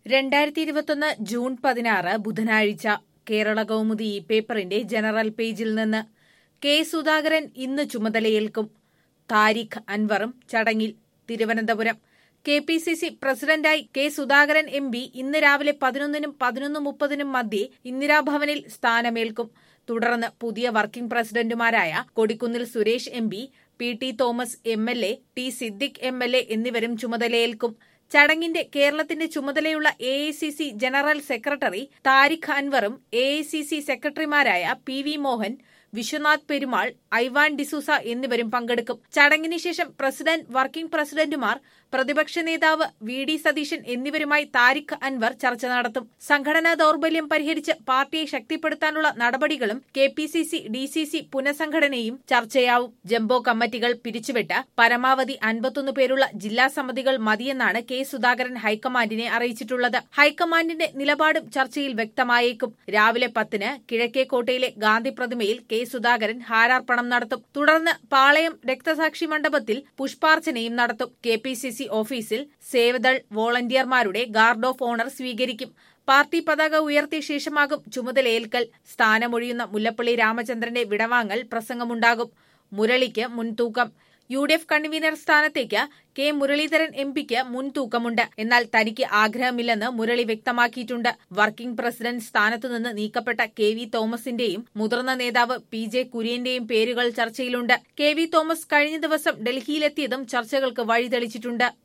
രണ്ടായിരത്തി ഇരുപത്തൊന്ന് ജൂൺ പതിനാറ് ബുധനാഴ്ച കേരള കൗമുദി ഈ പേപ്പറിന്റെ ജനറൽ പേജിൽ നിന്ന് കെ സുധാകരൻ ഇന്ന് ചുമതലയേൽക്കും താരിഖ് അൻവറും ചടങ്ങിൽ Thiruvananthapuram K P C C പ്രസിഡന്റായി കെ സുധാകരൻ എം പി ഇന്ന് രാവിലെ പതിനൊന്നിനും പതിനൊന്ന് മുപ്പതിനും മധ്യേ ഇന്ദിരാഭവനിൽ സ്ഥാനമേൽക്കും തുടർന്ന് പുതിയ വർക്കിംഗ് പ്രസിഡന്റുമാരായ Kodikunnil Suresh M P P T Thomas M L A T Siddique M L A എന്നിവരും ചുമതലയേൽക്കും ചടങ്ങിന്റെ കേരളത്തിന്റെ ചുമതലയുള്ള A I C C general secretary Tariq അൻവറും എ ഐ സി സി സെക്രട്ടറിമാരായ പി വി മോഹൻ വിശ്വനാഥ് പെരുമാൾ ഐവാൻ ഡിസൂസ എന്നിവരും പങ്കെടുക്കും ചടങ്ങിന് ശേഷം പ്രസിഡന്റ് വർക്കിംഗ് പ്രസിഡന്റുമാർ പ്രതിപക്ഷ നേതാവ് വി ഡി സതീശൻ എന്നിവരുമായി താരിഖ് അൻവർ ചർച്ച നടത്തും സംഘടനാ ദൌർബല്യം പരിഹരിച്ച് പാർട്ടിയെ ശക്തിപ്പെടുത്താനുള്ള നടപടികളും K P C C D C C പുനഃസംഘടനയും ചർച്ചയാവും ജംബോ കമ്മിറ്റികൾ പിരിച്ചുവിട്ട് പരമാവധി അൻപത്തൊന്ന് പേരുള്ള ജില്ലാ സമിതികൾ മതിയെന്നാണ് കെ സുധാകരൻ ഹൈക്കമാൻഡിനെ അറിയിച്ചിട്ടുള്ളത് ഹൈക്കമാൻഡിന്റെ നിലപാടും ചർച്ചയിൽ വ്യക്തമായേക്കും രാവിലെ പത്തിന് കിഴക്കേക്കോട്ടയിലെ ഗാന്ധി പ്രതിമയിൽ കെ സുധാകരൻ ഹാരാർപ്പണം നടത്തും തുടർന്ന് പാളയം രക്തസാക്ഷി മണ്ഡപത്തിൽ പുഷ്പാർച്ചനയും നടത്തും കെ പി സി സി ഓഫീസിൽ സേവദൾ വോളണ്ടിയർമാരുടെ ഗാർഡ് ഓഫ് ഓണർ സ്വീകരിക്കും പാർട്ടി പതാക ഉയർത്തിയ ശേഷമാകും ചുമതലയേൽക്കൽ സ്ഥാനമൊഴിയുന്ന മുല്ലപ്പള്ളി രാമചന്ദ്രന്റെ വിടവാങ്ങൽ പ്രസംഗമുണ്ടാകും മുരളിക്ക് മുൻതൂക്കം യു ഡി എഫ് കൺവീനർ സ്ഥാനത്തേക്ക് കെ മുരളീധരൻ എം പിക്ക് മുൻതൂക്കമുണ്ട് എന്നാൽ തനിക്ക് ആഗ്രഹമില്ലെന്ന് മുരളി വ്യക്തമാക്കിയിട്ടുണ്ട് വർക്കിംഗ് പ്രസിഡന്റ് സ്ഥാനത്തുനിന്ന് നീക്കപ്പെട്ട കെ വി തോമസിന്റെയും മുതിർന്ന നേതാവ് പി ജെ കുര്യന്റെയും പേരുകൾ ചർച്ചയിലുണ്ട് കെ വി തോമസ് കഴിഞ്ഞ ദിവസം ഡൽഹിയിലെത്തിയതും ചർച്ചകൾക്ക് വഴിതെളിച്ചിട്ടുണ്ട്